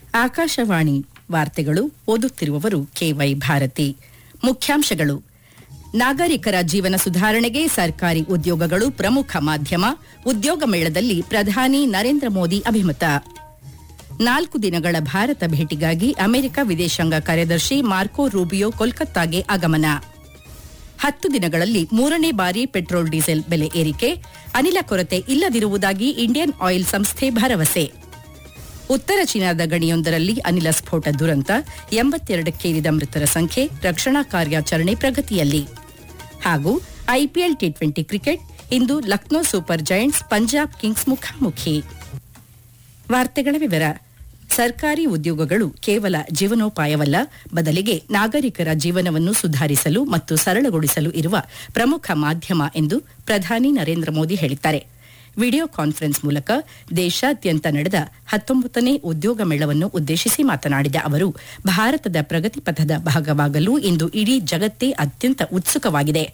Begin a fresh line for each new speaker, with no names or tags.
ಆಕಾಶವಾಣಿ ವಾರ್ತೆಗಳು ಓದುತ್ತಿರುವವರು ಕೆವೈ ಭಾರತಿ ಮುಖ್ಯಾಂಶಗಳು ನಾಗರಿಕರ ಜೀವನ ಸುಧಾರಣೆಗೆ ಸರ್ಕಾರಿ ಉದ್ಯೋಗಗಳು ಪ್ರಮುಖ ಮಾಧ್ಯಮ ಉದ್ಯೋಗ ಮೇಳದಲ್ಲಿ ಪ್ರಧಾನಿ ನರೇಂದ್ರ ಮೋದಿ ಅಭಿಮತ ನಾಲ್ಕು ದಿನಗಳ ಭಾರತ ಭೇಟಿಗಾಗಿ ಅಮೆರಿಕ ವಿದೇಶಾಂಗ ಕಾರ್ಯದರ್ಶಿ ಮಾರ್ಕೋ ರೂಬಿಯೋ ಕೋಲ್ಕತ್ತಾಗೆ ಆಗಮನ ಹತ್ತು ದಿನಗಳಲ್ಲಿ ಮೂರನೇ ಬಾರಿ ಪೆಟ್ರೋಲ್ ಡೀಸೆಲ್ ಬೆಲೆ ಏರಿಕೆ ಅನಿಲ ಕೊರತೆ ಇಲ್ಲದಿರುವುದಾಗಿ ಇಂಡಿಯನ್ ಆಯಿಲ್ ಸಂಸ್ಥೆ ಭರವಸೆ ಉತ್ತರ ಚೀನಾದ ಗಣಿಯೊಂದರಲ್ಲಿ ಅನಿಲ ಸ್ಫೋಟ ದುರಂತ ಎಂಬತ್ತೆರಡಕ್ಕೇರಿದ ಮೃತರ ಸಂಖ್ಯೆ ರಕ್ಷಣಾ ಕಾರ್ಯಾಚರಣೆ ಪ್ರಗತಿಯಲ್ಲಿ ಹಾಗೂ ಐಪಿಎಲ್ ಟಿ ಟ್ವೆಂಟಿ ಕ್ರಿಕೆಟ್ ಇಂದು Lucknow super giants Punjab kings ಮುಖಾಮುಖಿ ವಾರ್ತೆಗಳ ವಿವರ ಸರ್ಕಾರಿ ಉದ್ಯೋಗಗಳು ಕೇವಲ ಜೀವನೋಪಾಯವಲ್ಲ ಬದಲಿಗೆ ನಾಗರಿಕರ ಜೀವನವನ್ನು ಸುಧಾರಿಸಲು ಮತ್ತು ಸರಳಗೊಳಿಸಲು ಇರುವ ಪ್ರಮುಖ ಮಾಧ್ಯಮ ಎಂದು ಪ್ರಧಾನಿ ನರೇಂದ್ರ ಮೋದಿ ಹೇಳಿದ್ದಾರೆ ವಿಡಿಯೋ ಕಾನ್ಫರೆನ್ಸ್ ಮೂಲಕ ದೇಶಾದ್ಯಂತ ನಡೆದ ಹತ್ತೊಂಬತ್ತನೇ ಉದ್ಯೋಗ ಮೇಳವನ್ನು ಉದ್ದೇಶಿಸಿ ಮಾತನಾಡಿದ ಅವರು ಭಾರತದ ಪ್ರಗತಿ ಪಥದ ಭಾಗವಾಗಲು ಇಂದು ಇಡೀ ಜಗತ್ತೇ ಅತ್ಯಂತ ಉತ್ಸುಕವಾಗಿದೆ